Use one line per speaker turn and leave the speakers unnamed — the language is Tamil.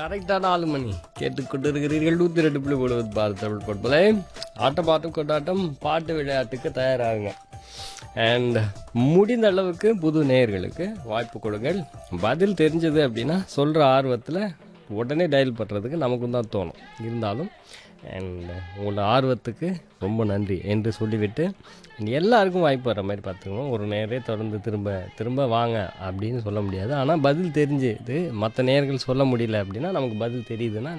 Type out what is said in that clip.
கரெக்டான நாலு மணி கேட்டுக்கொண்டு இருக்கிறீர்கள் நூற்றி ரெண்டு புள்ளி போடுவது பாரத் தமிழ் பண்பலை ஆட்டம் பாட்டம் கொண்டாட்டம் பாட்டு விளையாட்டுக்கு தயாராகுங்க அண்ட் முடிந்த அளவுக்கு புது நேயர்களுக்கு வாய்ப்பு கொடுங்கள் பதில் தெரிஞ்சது அப்படின்னா சொல்கிற ஆர்வத்தில் உடனே டயல் பண்ணுறதுக்கு நமக்கும் தான் தோணும் இருந்தாலும் அண்ட் உங்களோட ஆர்வத்துக்கு ரொம்ப நன்றி என்று சொல்லிவிட்டு எல்லாருக்கும் வாய்ப்பு வர மாதிரி பார்த்துக்கணும் ஒரு நேரே தொடர்ந்து திரும்ப திரும்ப வாங்க அப்படின்னு சொல்ல முடியாது ஆனால் பதில் தெரிஞ்சுது மற்ற நேர்கள் சொல்ல முடியல அப்படின்னா நமக்கு பதில் தெரியுதுன்னா